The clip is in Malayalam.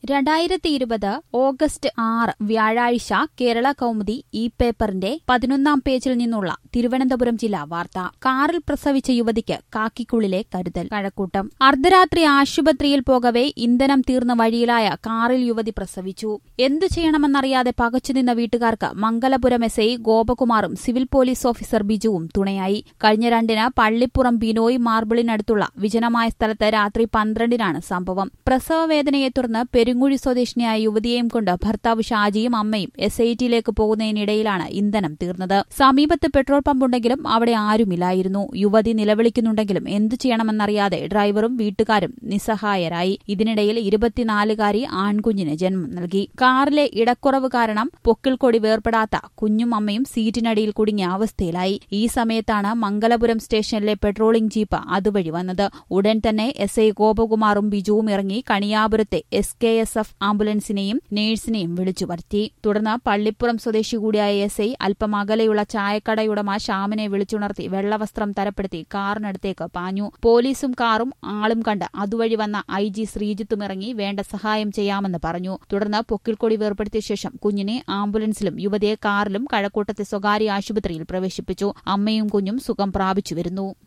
രണ്ടായിരത്തി ഇരുപത് ഓഗസ്റ്റ് ആറ് വ്യാഴാഴ്ച കേരള കൗമുദി ഈ പേപ്പറിന്റെ പതിനൊന്നാം പേജിൽ നിന്നുള്ള തിരുവനന്തപുരം ജില്ലാ വാർത്ത കാറിൽ പ്രസവിച്ച യുവതിക്ക് കാക്കിക്കുള്ളിലെ കരുതൽ കഴക്കൂട്ടം അർദ്ധരാത്രി ആശുപത്രിയിൽ പോകവെ ഇന്ധനം തീർന്ന വഴിയിലായ കാറിൽ യുവതി പ്രസവിച്ചു എന്തു ചെയ്യണമെന്നറിയാതെ പകച്ചുനിന്ന വീട്ടുകാർക്ക് മംഗലപുരം എസ് ഐ ഗോപകുമാറും സിവിൽ പോലീസ് ഓഫീസർ ബിജുവും തുണയായി കഴിഞ്ഞ രണ്ടിന് പള്ളിപ്പുറം ബിനോയ് മാർബിളിനടുത്തുള്ള വിജനമായ സ്ഥലത്ത് രാത്രി പന്ത്രണ്ടിനാണ് സംഭവം പ്രസവവേദനയെ തുടർന്ന് പെരുങ്ങുഴി സ്വദേശിനിയായ യുവതിയെയും കൊണ്ട് ഭർത്താവ് ഷാജിയും അമ്മയും എസ് ഐ ടിയിലേക്ക് പോകുന്നതിനിടയിലാണ് ഇന്ധനം തീർന്നത് സമീപത്ത് പെട്രോൾ പമ്പുണ്ടെങ്കിലും അവിടെ ആരുമില്ലായിരുന്നു യുവതി നിലവിളിക്കുന്നുണ്ടെങ്കിലും എന്തു ചെയ്യണമെന്നറിയാതെ ഡ്രൈവറും വീട്ടുകാരും നിസ്സഹായരായി ഇതിനിടയിൽ ഇരുപത്തിനാലുകാരി ആൺകുഞ്ഞിന് ജന്മം നൽകി കാറിലെ ഇടക്കുറവ് കാരണം പൊക്കിൾക്കൊടി വേർപെടാത്ത കുഞ്ഞും അമ്മയും സീറ്റിനടിയിൽ കുടുങ്ങിയ അവസ്ഥയിലായി ഈ സമയത്താണ് മംഗലപുരം സ്റ്റേഷനിലെ പെട്രോളിംഗ് ജീപ്പ് അതുവഴി വന്നത് ഉടൻ തന്നെ എസ് ഐ ഗോപകുമാറും ബിജുവും ഇറങ്ങി കണിയാപുരത്തെ എസ് കെ എസ് എഫ് ആംബുലൻസിനെയും നഴ്സിനെയും വിളിച്ചു വരുത്തി തുടർന്ന് പള്ളിപ്പുറം സ്വദേശി കൂടിയായ എസ് ഐ അല്പം അകലെയുള്ള ചായക്കടയുടമ ശ്യാമിനെ വിളിച്ചുണർത്തി വെള്ളവസ്ത്രം തരപ്പെടുത്തി കാറിനടുത്തേക്ക് പാഞ്ഞു പോലീസും കാറും ആളും കണ്ട് അതുവഴി വന്ന ഐ ജി ശ്രീജിത്തും ഇറങ്ങി വേണ്ട സഹായം ചെയ്യാമെന്ന് പറഞ്ഞു തുടർന്ന് പൊക്കിൾക്കൊടി വേർപ്പെടുത്തിയ ശേഷം കുഞ്ഞിനെ ആംബുലൻസിലും യുവതിയെ കാറിലും കഴക്കൂട്ടത്തെ സ്വകാര്യ ആശുപത്രിയിൽ പ്രവേശിപ്പിച്ചു അമ്മയും കുഞ്ഞും സുഖം പ്രാപിച്ചു വരുന്നു